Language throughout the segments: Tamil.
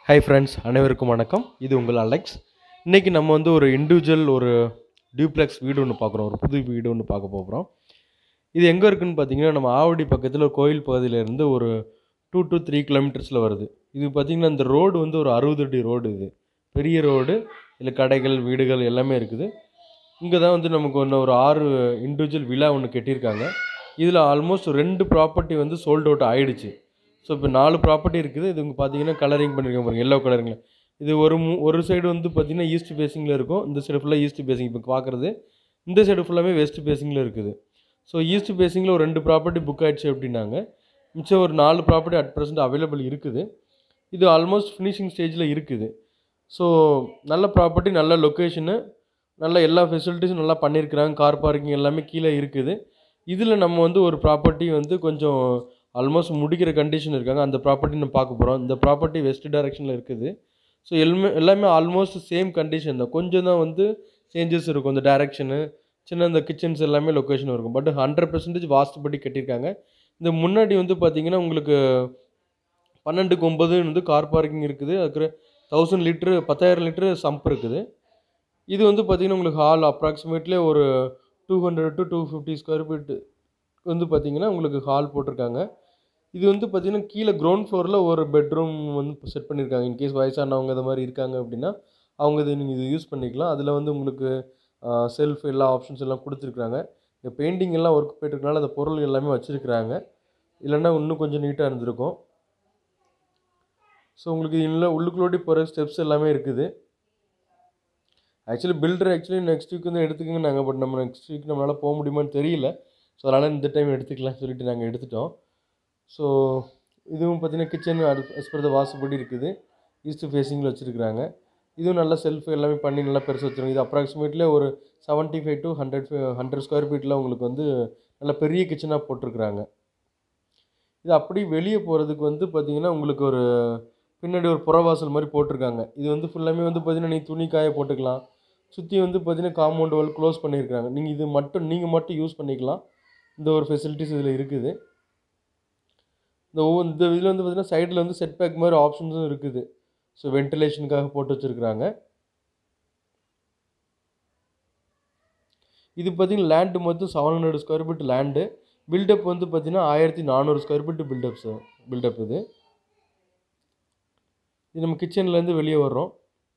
ஹாய் ஃப்ரெண்ட்ஸ் அனைவருக்கும் வணக்கம் இது உங்கள் அலெக்ஸ் இன்றைக்கி நம்ம வந்து ஒரு இண்டிவிஜுவல் ஒரு டியூப்ளெக்ஸ் வீடு ஒன்று பார்க்குறோம் ஒரு புது வீடு ஒன்று பார்க்க போகிறோம் இது எங்கே இருக்குன்னு பார்த்தீங்கன்னா நம்ம ஆவடி பக்கத்தில் ஒரு கோயில் பகுதியில இருந்து ஒரு டூ டு த்ரீ கிலோமீட்டர்ஸில் வருது இது பார்த்திங்கன்னா இந்த ரோடு வந்து ஒரு அறுபது அடி ரோடு இது பெரிய ரோடு இதில் கடைகள் வீடுகள் எல்லாமே இருக்குது இங்கே தான் வந்து நமக்கு ஒன்று ஒரு ஆறு இண்டிவிஜுவல் விழா ஒன்று கட்டியிருக்காங்க இதில் ஆல்மோஸ்ட் ரெண்டு ப்ராப்பர்ட்டி வந்து சோல்ட் அவுட் ஆயிடுச்சு ஸோ இப்போ நாலு ப்ராப்பர்ட்டி இருக்குது இது இங்கே பார்த்தீங்கன்னா கலரிங் பண்ணியிருக்காங்க பாருங்க எல்லோ கலருங்கள இது ஒரு மு ஒரு சைடு வந்து பார்த்தீங்கன்னா ஈஸ்ட் ஃபேஸிங்கில் இருக்கும் இந்த சைடு ஃபுல்லாக ஈஸ்ட் ஃபேஸிங் இப்போ பார்க்குறது இந்த சைடு ஃபுல்லாமே வெஸ்ட் ஃபேஸிங்கில் இருக்குது ஸோ ஈஸ்ட் ஃபேஸிங்கில் ஒரு ரெண்டு ப்ராப்பர்ட்டி புக் ஆயிடுச்சு அப்படின்னாங்க மிச்சம் ஒரு நாலு ப்ராப்பர்ட்டி அட் ப்ரெசென்ட் அவைலபிள் இருக்குது இது ஆல்மோஸ்ட் ஃபினிஷிங் ஸ்டேஜில் இருக்குது ஸோ நல்ல ப்ராப்பர்ட்டி நல்ல லொக்கேஷனு நல்ல எல்லா ஃபெசிலிட்டிஸும் நல்லா பண்ணியிருக்கிறாங்க கார் பார்க்கிங் எல்லாமே கீழே இருக்குது இதில் நம்ம வந்து ஒரு ப்ராப்பர்ட்டி வந்து கொஞ்சம் ஆல்மோஸ்ட் முடிக்கிற கண்டிஷன் இருக்காங்க அந்த ப்ராப்பர்ட்டி நம்ம பார்க்க போகிறோம் இந்த ப்ராப்பர்ட்டி வெஸ்ட் டைரக்ஷனில் இருக்குது ஸோ எல்லாமே எல்லாமே ஆல்மோஸ்ட் சேம் கண்டிஷன் தான் கொஞ்சம் தான் வந்து சேஞ்சஸ் இருக்கும் இந்த டைரக்ஷனு சின்ன இந்த கிச்சன்ஸ் எல்லாமே லொக்கேஷன் இருக்கும் பட் ஹண்ட்ரட் பர்சன்டேஜ் வாஸ்துபடி கட்டியிருக்காங்க இந்த முன்னாடி வந்து பார்த்தீங்கன்னா உங்களுக்கு பன்னெண்டுக்கு ஒம்பது வந்து கார் பார்க்கிங் இருக்குது அதுக்கு தௌசண்ட் லிட்ரு பத்தாயிரம் லிட்ரு சம்ப் இருக்குது இது வந்து பார்த்திங்கன்னா உங்களுக்கு ஹால் அப்ராக்சிமேட்லி ஒரு two hundred to two fifty square feet வந்து பார்த்திங்கன்னா உங்களுக்கு ஹால் போட்டிருக்காங்க இது வந்து பார்த்திங்கன்னா கீழே கிரவுண்ட் ஃப்ளோரில் ஒரு பெட்ரூம் வந்து செட் பண்ணியிருக்காங்க இன்கேஸ் வயசானவங்க இது மாதிரி இருக்காங்க அப்படின்னா அவங்க இது நீங்கள் இது யூஸ் பண்ணிக்கலாம் அதில் வந்து உங்களுக்கு செல்ஃப் எல்லா ஆப்ஷன்ஸ் எல்லாம் கொடுத்துருக்குறாங்க இந்த பெயிண்டிங் எல்லாம் ஒர்க் போயிட்டுருக்கனால அந்த பொருள் எல்லாமே வச்சுருக்குறாங்க இல்லைன்னா இன்னும் கொஞ்சம் நீட்டாக இருந்திருக்கும் ஸோ உங்களுக்கு இல்லை உள்ளுக்குள்ளோடி போகிற ஸ்டெப்ஸ் எல்லாமே இருக்குது actually builder actually next week வந்து எடுத்துக்கங்க நாங்கள் பட் நம்ம நெக்ஸ்ட் வீக் நம்மளால் போக முடியுமான்னு தெரியல ஸோ அதனால் இந்த டைம் எடுத்துக்கலாம்னு சொல்லிட்டு நாங்கள் எடுத்துட்டோம் ஸோ இதுவும் பார்த்தீங்கன்னா கிச்சன் as per the வாசுபடி இருக்குது ஈஸ்ட் ஃபேஸிங்கில் வச்சுருக்குறாங்க இதுவும் நல்லா செல்ஃப் எல்லாமே பண்ணி நல்லா பெருசாக வச்சுருங்க இது அப்ராக்சிமேட்லி ஒரு seventy five to hundred hundred square ஃபீட்டில் உங்களுக்கு வந்து நல்ல பெரிய கிச்சனாக போட்டிருக்குறாங்க இது அப்படி வெளியே போகிறதுக்கு வந்து பார்த்திங்கன்னா உங்களுக்கு ஒரு பின்னாடி ஒரு புறவாசல் மாதிரி போட்டிருக்காங்க இது வந்து ஃபுல்லாமே வந்து பார்த்திங்கன்னா நீ துணி காய போட்டுக்கலாம் சுற்றி வந்து பார்த்திங்கன்னா காம்பவுண்ட் வால் க்ளோஸ் பண்ணியிருக்காங்க நீங்கள் இது மட்டும் நீங்கள் மட்டும் யூஸ் பண்ணிக்கலாம் இந்த ஒரு ஃபெசிலிட்டிஸ் இதில் இருக்குது இந்த ஒவ்வொரு இந்த இதில் வந்து பார்த்திங்கன்னா சைடில் வந்து செட் பேக் மாதிரி ஆப்ஷன்ஸும் இருக்குது ஸோ வென்டிலேஷனுக்காக போட்டு வச்சுருக்குறாங்க இது பார்த்திங்கன்னா லேண்டு மொத்தம் seven hundred square feet land built up வந்து பார்த்திங்கன்னா ஆயிரத்தி நானூறு ஸ்கொயர் ஃபீட் பில்டப்ஸ் பில்டப் இது இது நம்ம கிச்சன்லேருந்து வெளியே வர்றோம்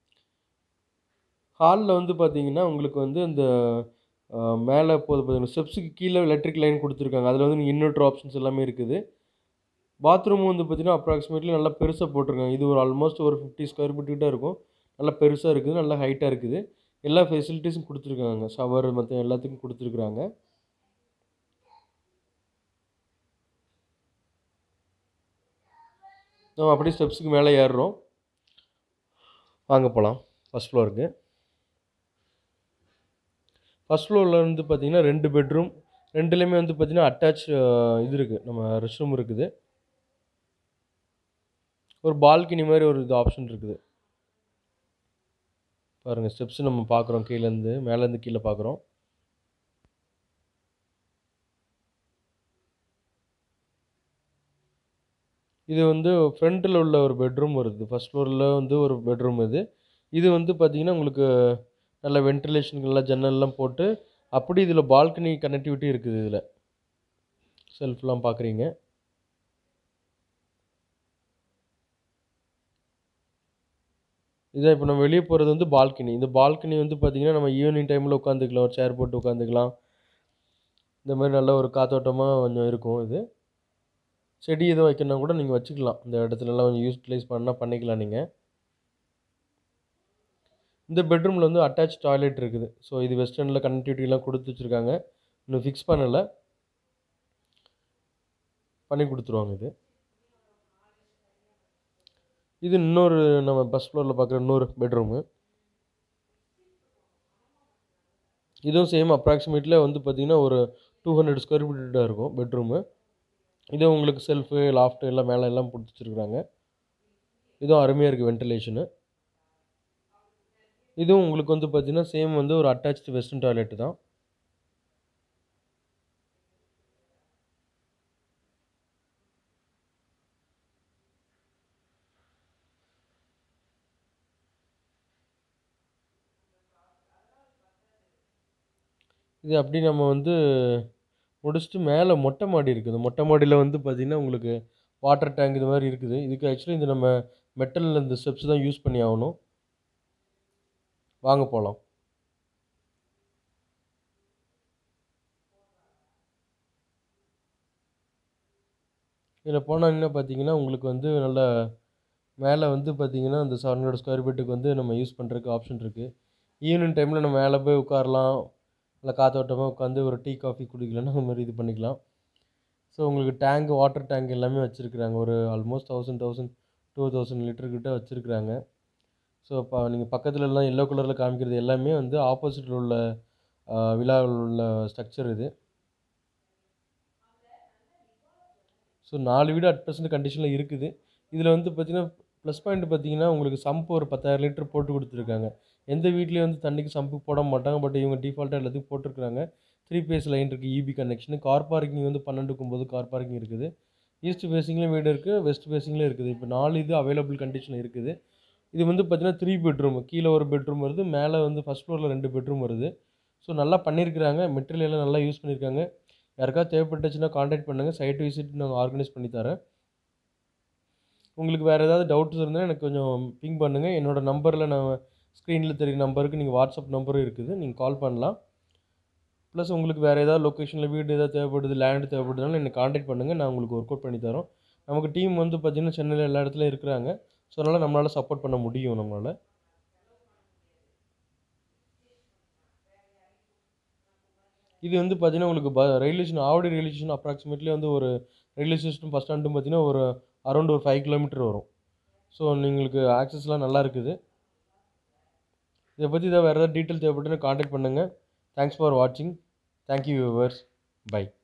ஹாலில் வந்து பார்த்தீங்கன்னா உங்களுக்கு வந்து இந்த மேலே போது பார்த்தீங்கன்னா ஸ்டெப்ஸுக்கு கீழே எலக்ட்ரிக் லைன் கொடுத்துருக்காங்க அதில் வந்து நீங்கள் இன்வெர்டர் ஆப்ஷன்ஸ் எல்லாமே இருக்குது பாத்ரூம் வந்து பார்த்தீங்கன்னா அப்ராக்சிமேட்லி நல்லா பெருசாக போட்டிருக்காங்க இது ஒரு ஆல்மோஸ்ட் ஒரு ஃபிஃப்டி ஸ்கொயர் ஃபீட் கிட்ட இருக்கும் நல்லா பெருசாக இருக்குது நல்லா ஹைட்டாக இருக்குது எல்லா ஃபெசிலிட்டிஸும் கொடுத்துருக்காங்க ஷவர் மற்ற எல்லாத்துக்கும் கொடுத்துருக்குறாங்க நம்ம அப்படியே ஸ்டெப்ஸுக்கு மேலே ஏறுறோம் வாங்க போகலாம் ஃபஸ்ட் ஃப்ளோருக்கு ஃபஸ்ட் ஃப்ளோரில் வந்து பார்த்தீங்கன்னா ரெண்டு பெட்ரூம் ரெண்டுலேயுமே வந்து பார்த்தீங்கன்னா அட்டாச் இது இருக்குது நம்ம ரெஸ்ட் ரூம் இருக்குது ஒரு பால்கனி மாதிரி ஒரு இது ஆப்ஷன் இருக்குது பாருங்கள் ஸ்டெப்ஸ் நம்ம பார்க்குறோம் கீழேருந்து மேலேருந்து கீழே பார்க்குறோம் இது வந்து ஃப்ரண்ட்டில் உள்ள ஒரு பெட்ரூம் வருது ஃபஸ்ட் ஃப்ளோரில் வந்து ஒரு பெட்ரூம் இது இது வந்து பார்த்திங்கன்னா உங்களுக்கு நல்ல வென்டிலேஷனுக்கெல்லாம் ஜன்னல்லாம் போட்டு அப்படி இதில் பால்கனி கனெக்டிவிட்டி இருக்குது இதில் செல்ஃப்லாம் பார்க்குறீங்க இதை இப்போ நம்ம வெளியே போகிறது வந்து பால்கனி இந்த பால்கனி வந்து பார்த்திங்கன்னா நம்ம ஈவினிங் டைமில் உட்காந்துக்கலாம் ஒரு சேர் போட்டு உட்காந்துக்கலாம் இந்த மாதிரி நல்ல ஒரு காத்தோட்டமாக கொஞ்சம் இருக்கும் இது செடி எதுவும் வைக்கணும்னா கூட நீங்கள் வச்சுக்கலாம் இந்த இடத்துலலாம் கொஞ்சம் யூட்டிலைஸ் பண்ணால் பண்ணிக்கலாம் நீங்கள் இந்த பெட்ரூமில் வந்து அட்டாச் டாய்லெட் இருக்குது ஸோ இது வெஸ்டர்னில் கனெக்டிவிட்டிலாம் கொடுத்து வச்சுருக்காங்க இன்னும் ஃபிக்ஸ் பண்ணலை பண்ணி கொடுத்துருவாங்க இது இது இன்னொரு நம்ம ஃபஸ்ட் ஃப்ளோரில் பார்க்குற இன்னொரு பெட்ரூமு இதுவும் சேம் அப்ராக்சிமேட்லி வந்து பார்த்திங்கன்னா ஒரு டூ ஹண்ட்ரட் ஸ்கொயர் ஃபீட்டாக இருக்கும் பெட்ரூமு இது உங்களுக்கு செல்ஃபு லாஃப்ட்டு எல்லாம் மேலே எல்லாம் கொடுத்து வச்சுருக்குறாங்க இதுவும் அருமையாக இருக்குது வென்டிலேஷனு இதுவும் உங்களுக்கு வந்து பார்த்திங்கன்னா சேம் வந்து ஒரு அட்டாச்சு வெஸ்டர்ன் டாய்லெட்டு தான் இது அப்படி நம்ம வந்து முடிச்சுட்டு மேலே மொட்டை மாடி இருக்குது மொட்டை மாடியில் வந்து பார்த்திங்கன்னா உங்களுக்கு வாட்டர் டேங்க் இது மாதிரி இருக்குது இதுக்கு ஆக்சுவலி இந்த நம்ம மெட்டலில் இந்த ஸ்டெப்ஸ் தான் யூஸ் பண்ணி ஆகணும் வாங்க போகலாம் இதில் போனாங்கன்னா பார்த்தீங்கன்னா உங்களுக்கு வந்து நல்ல மேலே வந்து பார்த்தீங்கன்னா அந்த செவன் ஹண்ட்ரட் ஸ்கொயர் ஃபீட்டுக்கு வந்து நம்ம யூஸ் பண்ணுறதுக்கு ஆப்ஷன் இருக்குது ஈவினிங் டைமில் நம்ம மேலே போய் உட்காரலாம் இல்லை காத்தோட்டமாக உட்காந்து ஒரு டீ காஃபி குடிக்கலாம்னா அந்த மாதிரி இது பண்ணிக்கலாம் ஸோ உங்களுக்கு டேங்க் வாட்டர் டேங்க் எல்லாமே வச்சுருக்குறாங்க ஒரு almost thousand thousand two thousand litre கிட்ட வச்சுருக்குறாங்க ஸோ இப்போ நீங்கள் பக்கத்துல எல்லாம் எல்லோ கலரில் காமிக்கிறது எல்லாமே வந்து ஆப்போசிட்டில் உள்ள ஆஹ், விழாவில் உள்ள ஸ்ட்ரக்சர் இது ஸோ நாலு வீடு அட் ப்ரெசன்ட் கண்டிஷனில் இருக்குது இதில் வந்து பார்த்தீங்கன்னா ப்ளஸ் பாயிண்ட் பார்த்தீங்கன்னா உங்களுக்கு சம்ப் ஒரு பத்தாயிரம் லிட்டர் போட்டு கொடுத்துருக்காங்க எந்த வீட்லேயும் வந்து தண்ணிக்கு சம்பு போட மாட்டாங்க பட் இவங்க டிஃபால்ட்டாக எல்லாத்தையும் போட்டிருக்காங்க த்ரீ பேஸ் லைன் இருக்குது இபி கனெக்ஷனு கார் பார்க்கிங் வந்து பன்னெண்டுக்கு ஒம்பது கார் பார்க்கிங் இருக்குது ஈஸ்ட் ஃபேஸிங்லேயும் வீடு இருக்குது வெஸ்ட் ஃபேஸிங்லேயும் இருக்குது இப்போ நாலு இது அவைலபிள் கண்டிஷன் இருக்குது இது வந்து பார்த்தீங்கன்னா த்ரீ பெட்ரூம் கீழே ஒரு பெட்ரூம் வருது மேலே வந்து ஃபஸ்ட் ஃப்ளோரில் ரெண்டு பெட்ரூம் வருது ஸோ நல்லா பண்ணியிருக்கிறாங்க மெட்டீரியல் எல்லாம் நல்லா யூஸ் பண்ணியிருக்காங்க யாருக்காவது தேவைப்பட்டுச்சுன்னா காண்டாக்ட் பண்ணுங்கள் சைட் விசிட் நாங்கள் ஆர்கனைஸ் பண்ணி தரேன் உங்களுக்கு வேறு ஏதாவது டவுட்ஸ் இருந்தால் எனக்கு கொஞ்சம் பிங் பண்ணுங்கள் என்னோடய நம்பரில் நான் ஸ்க்ரீனில் தெரியுற நம்பருக்கு நீங்கள் வாட்ஸ்அப் நம்பரும் இருக்குது நீங்கள் கால் பண்ணலாம் ப்ளஸ் உங்களுக்கு வேறு ஏதாவது லொக்கேஷனில் வீடு ஏதாவது தேவைப்படுது லேண்டு தேவைப்படுதுனாலும் என்னை காண்டாக்ட் பண்ணுங்கள் நான் உங்களுக்கு ஒர்க் அவுட் பண்ணி தரோம் நமக்கு டீம் வந்து பார்த்திங்கன்னா சென்னையில் எல்லா இடத்துலையும் இருக்கிறாங்க ஸோ அதனால் நம்மளால் சப்போர்ட் பண்ண முடியும் நம்மளால் இது வந்து பார்த்தீங்கன்னா உங்களுக்கு ப railway station Avadi railway station approximately வந்து ஒரு ரயில்வே ஸ்டேஷன் பஸ் ஸ்டாண்டும் பார்த்தீங்கன்னா ஒரு அரௌண்ட் ஒரு ஃபைவ் கிலோமீட்டர் வரும் ஸோ உங்களுக்கு ஆக்சஸ்லாம் நல்லா இருக்குது இதை பற்றி ஏதாவது வேறு ஏதாவது டீட்டெயில் தேவைப்பட்டுன்னா காண்டாக்ட் பண்ணுங்கள் தேங்க்ஸ் ஃபார் வாட்சிங் தேங்க்யூ வியூவர்ஸ் பை